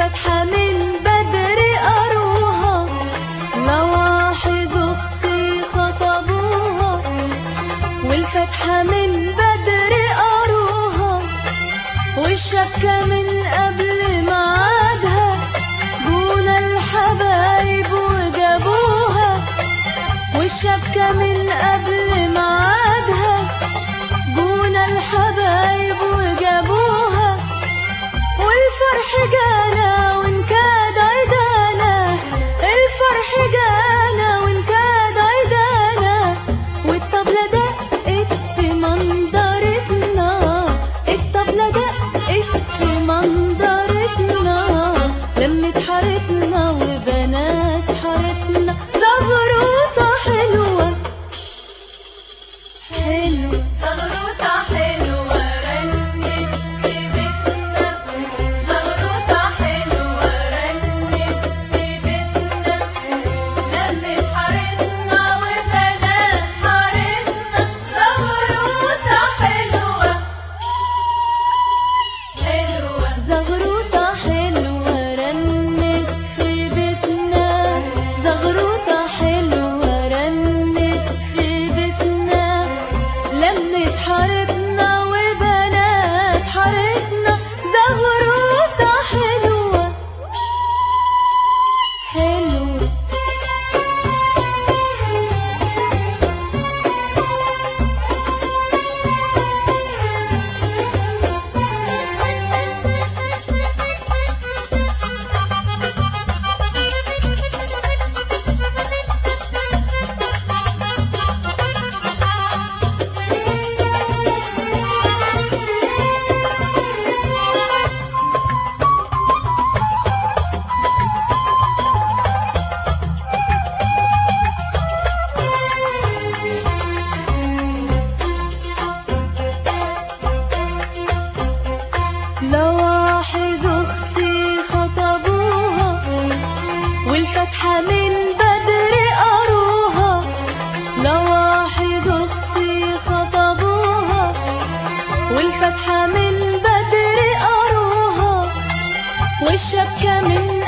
والفتحة من بدري قروها لواحظ أختي خطبوها والفتحة من بدري قروها والشبكة من قبل ميعادها جونا الحبايب وجابوها والشبكة من قبل ميعادها جونا الحبايب وجابوها والفرح جانا وانكاد عيدانا الفرح جانا وانكاد عيدانا والطبلة دقت في منظرتنا الطبلة دقت في منظرتنا لمت حارتنا وبنات حارتنا زغروطة حلوة حلوة زغروطة حلوة رنت في بيتنا زغروطة حلوة رنت في بيتنا لمت حارتنا وبنات حارتنا زغروطة حلوة حلوة زغروطة حلوة رنت في بيتنا زغروطة حلوة رنت في بيتنا لمت حارتنا وبنات حارتنا زغروطة حلوة حلوة لواحظ أختي خطبوها والفتحة من بدري قروها لواحظ أختي خطبوها والفتحة من بدري قروها والشبكة من